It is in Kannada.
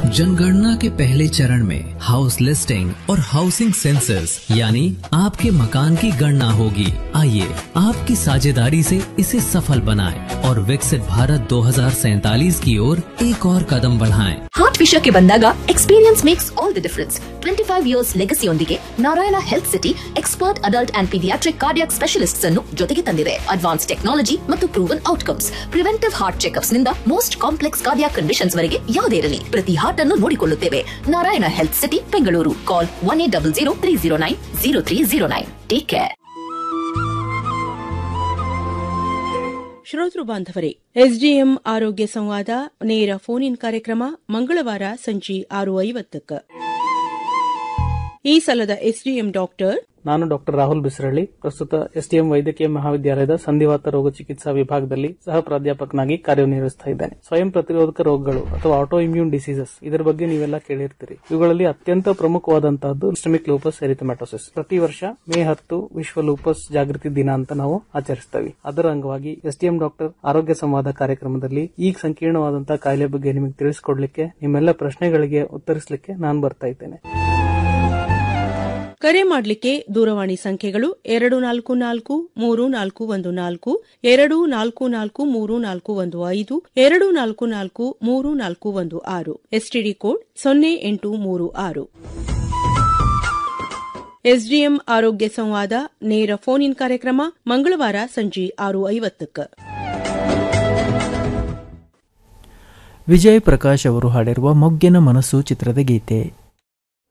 जनगणना के पहले चरण में हाउस लिस्टिंग और हाउसिंग सेंसस यानी आपके मकान की गणना होगी आइए आपकी साझेदारी से इसे सफल बनाएं और विकसित भारत 2047 की ओर एक और कदम बढ़ाएं। ಹಾರ್ಟ್ ವಿಷಯಕ್ಕೆ ಬಂದಾಗ experience makes all the difference twenty five years ಲೆಗಸಿಯೊಂದಿಗೆ Narayana health city expert adult and paediatric cardiac specialists ಅನ್ನು ಜೊತೆಗೆ ತಂದಿದೆ ಅಡ್ವಾನ್ಸ್ ಟೆಕ್ನಾಲಜಿ ಮತ್ತು proven outcomes preventive heart checkups ನಿಂದ ಮೋಸ್ಟ್ ಕಾಂಪ್ಲೆಕ್ಸ್ ಕಾರ್ಡಿಯಾಕ್ ಕಂಡೀಷನ್ಸ್ ವರೆಗೆ ಯಾವುದೇ ಇರಲಿ ಪ್ರತಿ ಹಾರ್ಟ್ ಅನ್ನು ನೋಡಿಕೊಳ್ಳುತ್ತೇವೆ Narayana health city Bengaluru call one eight double zero three zero nine zero three zero nine take care ಶ್ರೋತೃ ಬಾಂಧವರೇ ಎಸ್ಡಿಎಂ ಆರೋಗ್ಯ ಸಂವಾದ ನೇರ ಫೋನ್ ಇನ್ ಕಾರ್ಯಕ್ರಮ ಮಂಗಳವಾರ ಸಂಜೆ ಆರು ಐವತ್ತಕ್ಕ ಈ ಸಲದ ಎಸ್ಡಿಎಂ ಡಾಕ್ಟರ್ ನಾನು ಡಾಕ್ಟರ್ ರಾಹುಲ್ ಬಿಸ್ರಳ್ಳಿ ಪ್ರಸ್ತುತ ಎಸ್ಟಿಎಂ ವೈದ್ಯಕೀಯ ಮಹಾವಿದ್ಯಾಲಯದ ಸಂಧಿವಾತ ರೋಗ ಚಿಕಿತ್ಸಾ ವಿಭಾಗದಲ್ಲಿ ಸಹ ಪ್ರಾಧ್ಯಾಪಕನಾಗಿ ಕಾರ್ಯನಿರ್ವಹಿಸ್ತಾ ಇದ್ದೇನೆ ಸ್ವಯಂ ಪ್ರತಿರೋಧಕ ರೋಗಗಳು ಅಥವಾ ಆಟೋ ಇಮ್ಯೂನ್ ಡಿಸೀಸಸ್ ಇದರ ಬಗ್ಗೆ ನೀವೆಲ್ಲ ಕೇಳಿರ್ತೀರಿ ಇವುಗಳಲ್ಲಿ ಅತ್ಯಂತ ಪ್ರಮುಖವಾದಂತಹದ್ದು ಸಿಸ್ಟಮಿಕ್ ಲೂಪಸ್ ಎರಿಥಮೆಟೋಸಿಸ್ ಪ್ರತಿ ವರ್ಷ ಮೇ ಹತ್ತು ವಿಶ್ವ ಲೂಪಸ್ ಜಾಗೃತಿ ದಿನ ಅಂತ ನಾವು ಆಚರಿಸ್ತೇವೆ ಅದರ ಅಂಗವಾಗಿ ಎಸ್ಟಿಎಂ ಡಾಕ್ಟರ್ ಆರೋಗ್ಯ ಸಂವಾದ ಕಾರ್ಯಕ್ರಮದಲ್ಲಿ ಈ ಸಂಕೀರ್ಣವಾದಂತಹ ಕಾಯಿಲೆ ಬಗ್ಗೆ ನಿಮಗೆ ತಿಳಿಸಿಕೊಡ್ಲಿಕ್ಕೆ ನಿಮ್ಮೆಲ್ಲ ಪ್ರಶ್ನೆಗಳಿಗೆ ಉತ್ತರಿಸಲಿಕ್ಕೆ ನಾನು ಬರ್ತಾ ಇದ್ದೇನೆ ಕರೆ ಮಾಡಲಿಕ್ಕೆ ದೂರವಾಣಿ ಸಂಖ್ಯೆಗಳು ಎರಡು ನಾಲ್ಕು ನಾಲ್ಕು ಮೂರು ನಾಲ್ಕು ಒಂದು ನಾಲ್ಕು ಎರಡು ನಾಲ್ಕು ನಾಲ್ಕು ಮೂರು ನಾಲ್ಕು ಒಂದು ಐದು ಎರಡು ನಾಲ್ಕು ನಾಲ್ಕು ಮೂರು ನಾಲ್ಕು ಒಂದು ಆರು ಎಸ್ಟಿಡಿ ಕೋಡ್ ಸೊನ್ನೆ ಎಂಟು ಮೂರು ಆರು ಎಸ್ಡಿಎಂ ಆರೋಗ್ಯ ಸಂವಾದ ನೇರ ಫೋನ್ ಇನ್ ಕಾರ್ಯಕ್ರಮ ಮಂಗಳವಾರ ಸಂಜೆ ಆರು ಐವತ್ತಕ್ಕೆ ವಿಜಯ್ ಪ್ರಕಾಶ್ ಅವರು ಹಾಡಿರುವ ಮೊಗ್ಗಿನ ಮನಸ್ಸು ಚಿತ್ರದ ಗೀತೆ